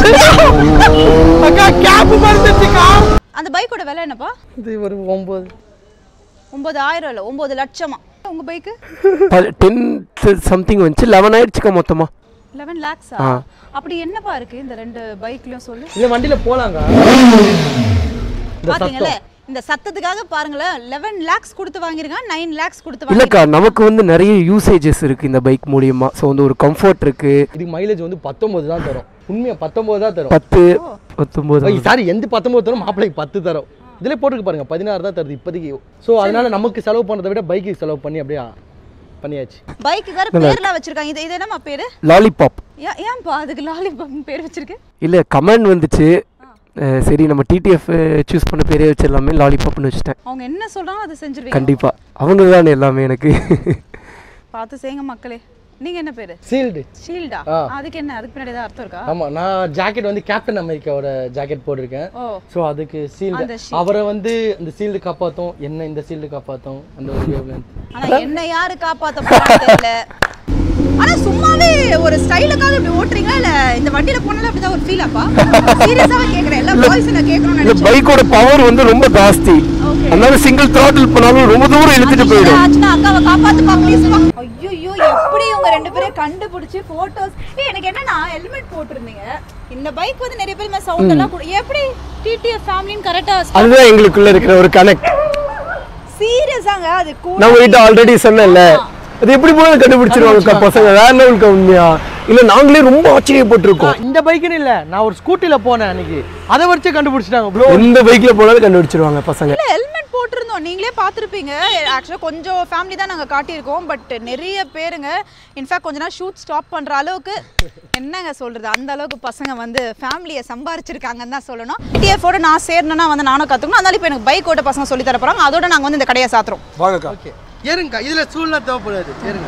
அக்கா கேப் மறந்துச்சுக்கா அந்த பைக்கோட விலை என்னப்பா இது ஒரு ஒம்பது ஒன்பது ஆயிரம் இல்லை ஒன்பது லட்சமா உங்க பைக்கு டென் சம்திங் வந்துச்சு லெவன் ஆயிடுச்சுக்கா மொத்தமா லெவன் லேக்ஸா ஆ. அப்படி என்னப்பா இருக்கு இந்த ரெண்டு பைக்லயும் சொல்லு இந்த வண்டியில போலாங்க இந்த பாத்தீங்கல்ல சத்தம் இந்த சத்தத்துக்காக பாருங்களேன் லெவன் லேக்ஸ் கொடுத்து வாங்கிருக்கான் நைன் லேக்ஸ் கொடுத்து வாங்கி இல்லக்கா நமக்கு வந்து நிறைய யூசேஜஸ் இருக்கு இந்த பைக் மூலியமா ஸோ வந்து ஒரு கம்ஃபர்ட் இருக்கு இதுக்கு மைலேஜ் வந்து பத்தொன்பது தான் தரும் உண்மையா பத்தொன்பது தான் தரும் பத்து பத்தொம்போது சாரி எந்த பத்தொன்பது தரும் மாப்பிள்ளைக்கு பத்து தரும் இதுல போட்டுருக்கு பாருங்க பதினாறு தான் தருது இப்போதைக்கு ஸோ அதனால நமக்கு செலவு பண்றதை விட பைக்கு செலவு பண்ணி அப்படியே பண்ணியாச்சு பைக்கு வேற பேர்லாம் வச்சிருக்காங்க இது இது என்னம்மா பேரு லாலிபாப் ஏன் ஏன்பா அதுக்கு லாலிபாப் பேர் வச்சிருக்கு இல்லை கமெண்ட் வந்துச்சு அஹ் சரி நம்ம டிடிஎஃப் சூஸ் பண்ண பேரே வச்சிடலாமே லாலிபாப்னு வச்சுட்டேன் அவங்க என்ன சொல்றாங்க அதை செஞ்சிருவீங்க கண்டிப்பா அவங்க தானே எல்லாமே எனக்கு பார்த்து செய்யுங்க மக்களே நீங்க என்ன பேரு சீல்டு ஷீல்டா ஆ. அதுக்கு என்ன அதுக்கு பின்னாடி ஏதாவது அர்த்தம் இருக்கா ஆமா நான் ஜாக்கெட் வந்து கேப்டன் அமெரிக்காவோட ஜாக்கெட் போட்டிருக்கேன் ஓ ஸோ அதுக்கு சீல்டு அந்த shield. அவரை வந்து இந்த சீல்டு காப்பாற்றும் என்ன இந்த சீல்டு காப்பாற்றும் அந்த ஒரு wavelength. ஆனா என்ன யாரு காப்பாத்த போறான்னு தெரியல ஆனா சும்மாவே ஒரு ஸ்டைலுக்காக இப்படி ஓட்டுறீங்களா இல்ல இந்த வண்டியில போனாலும் அப்படிதான் ஒரு ஃபீல் அப்பா சீரியஸாவே கேக்குறேன் எல்லா பாய்ஸ் நான் கேட்கணும்னு இந்த நினைச்சேன் பைக்கோட பவர் வந்து ரொம்ப ஜாஸ்தி Okay. அதனால சிங்கிள் த்ராட்டில் போனாலும் ரொம்ப தூரம் இழுத்துட்டு அது போயிடும் ஆச்சுன்னா அக்காவை காப்பாத்துப்பா ப்ளீஸ் ஐயோ எப்படி இவங்க ரெண்டு பேரும் கண்டுபிடிச்சு போட்டோஸ் ஏய் எனக்கு என்னன்னா ஹெல்மெட் போட்டிருந்தீங்க இந்த பைக் வந்து நிறைய பேர் சவுண்ட் எல்லாம் கொடு- எப்படி டிடிஎஃப் ஃபேமிலின்னு கரெக்டா அதுதான் எங்களுக்குள்ள இருக்கிற ஒரு கனெக்ட் சீரியஸாங்க அது கூட நான் உங்ககிட்ட ஆல்ரெடி சொன்னேன்ல அது எப்படி போனாலும் கண்டுபிடிச்சிருவாங்க பசங்க வேற லெவலுக்கு உண்மையா இல்ல நாங்களே ரொம்ப ஆச்சரியப்பட்டிருக்கோம் ஆ, இந்த பைக்குன்னு இல்லை நான் ஒரு ஸ்கூட்டில போனேன் அன்னைக்கு அதை வச்சு கண்டுபிடிச்சிட்டாங்க ப்ளோ எந்த பைக்ல போனாலும் கண்டுபிடிச்சிருவாங்க பசங்க இல்ல ஹெல்மெட் போட்டிருந்தோம் நீங்களே பார்த்துருப்பீங்க ஆக்சுவலாக கொஞ்சம் ஃபேமிலி தான் நாங்கள் காட்டியிருக்கோம் பட் நிறைய பேருங்க இன்ஃபேக்ட் கொஞ்ச நாள் ஷூட் ஸ்டாப் பண்ணுற அளவுக்கு என்னங்க சொல்கிறது அந்த அளவுக்கு பசங்க வந்து ஃபேமிலியை சம்பாரிச்சிருக்காங்கன்னு தான் சொல்லணும் டிஎஃபோட நான் சேரணும்னா வந்து நானும் கற்றுக்கணும் அதனால இப்போ எனக்கு பைக் ஓட்ட பசங்க சொல்லி தர போகிறாங்க அதோட நாங்கள் வந்து இந்த கடையை சாத்துறோம் வாங்கக்கா ஓகே ஏறுங்க இதுல சூழ்நிலை தேவைப்படாது ஏறுங்க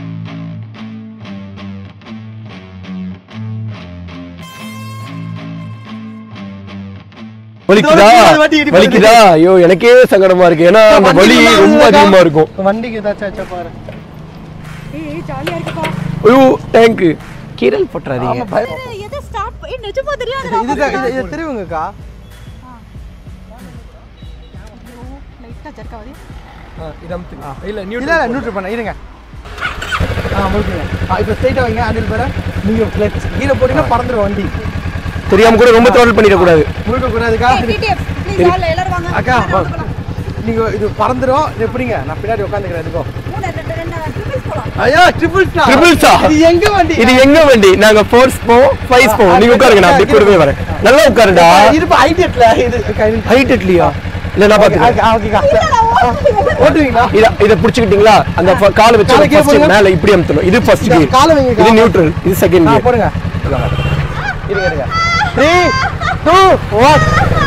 வலிக்குதா இந்த வாட்டி இடி வலிக்குதா ஐயோ எனக்கே சங்கடமா இருக்கு ஏன்னா அந்த வலி ரொம்ப அதிகமா இருக்கும் வண்டிக்கு ஏதாச்சும் ஆச்சா பாரு ஏய் ஜாலியாக இருக்குப்பா ஐயோ டேங்க் கீரல் போட்டுறாதீங்க எதை ஸ்டார்ட் ஏய் நிஜமா தெரியாது இதுதான் இது இது திருவுங்கக்கா லைட்டாக ஜர்க்காவது இல்ல இல்ல இல்ல நியூட்ரல் பண்ண இருங்க ஆ முழுக்குங்க ஆ இப்போ ஸ்ட்ரைட்டாக வைங்க அதில் பேர நீங்கள் கிளச் கீழே போட்டீங்கன்னா பறந்துடும் வண்டி தெரியாம கூட ரொம்ப த்ராட்டில் பண்ணிடக்கூடாது முழுக்க கூடாதுக்கா டிடிஎஃப் ப்ளீஸ் எல்லாரும் வாங்க அக்கா நீங்கள் இது பறந்துடும் இது எப்படிங்க நான் பின்னாடி உட்காந்துக்கிறேன் இதுக்கோ மூணு ரெண்டு ரெண்டு ட்ரிபிள்ஸ் போகலாம் ஐயா ட்ரிபிள் ஸ்டார் Triple star. இது எங்க வண்டி இது எங்க வண்டி நாங்க ஃபோர்ஸ் போவோம் ஃபைவ் போவோம் நீங்க உட்காருங்க நான் அப்படி கூடவே வரேன் நல்லா உட்காருடா இது இப்போ ஹைடெட்ல இது ஹைட் இல்லையா இல்ல நான் பாத்துக்கிறேன் ஓகேக்கா ஓட்டுவீங்களா இத இத புடிச்சுக்கிட்டீங்களா அந்த ஃப- காலை வச்சு காலை கீழே first போடுங்க. மேல இப்படி அமுத்தணும் இது ஃபர்ஸ்ட் இந்த கியர் காலை வைங்க, இது காலை. நியூட்ரல் இது செகண்ட் ஆ கியர் போடுங்க இருங்க இருங்க த்ரீ டூ ஒன்